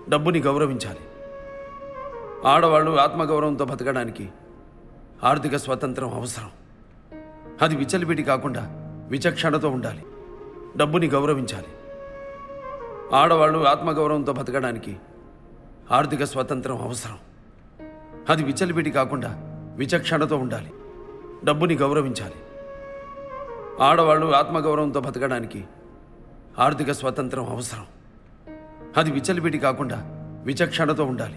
డబ్బుని గౌరవించాలి ఆడవాళ్ళు ఆత్మగౌరవంతో బతకడానికి ఆర్థిక స్వాతంత్రం అవసరం అది విచలిపిటి కాకుండా విచక్షణతో ఉండాలి డబ్బుని గౌరవించాలి ఆడవాళ్ళు ఆత్మగౌరవంతో బతకడానికి ఆర్థిక స్వాతంత్రం అవసరం అది విచలిపిటి కాకుండా విచక్షణతో ఉండాలి డబ్బుని గౌరవించాలి ఆడవాళ్ళు ఆత్మగౌరవంతో బతకడానికి ఆర్థిక స్వాతంత్రం అవసరం అది విచలిపిటి కాకుండా విచక్షణతో ఉండాలి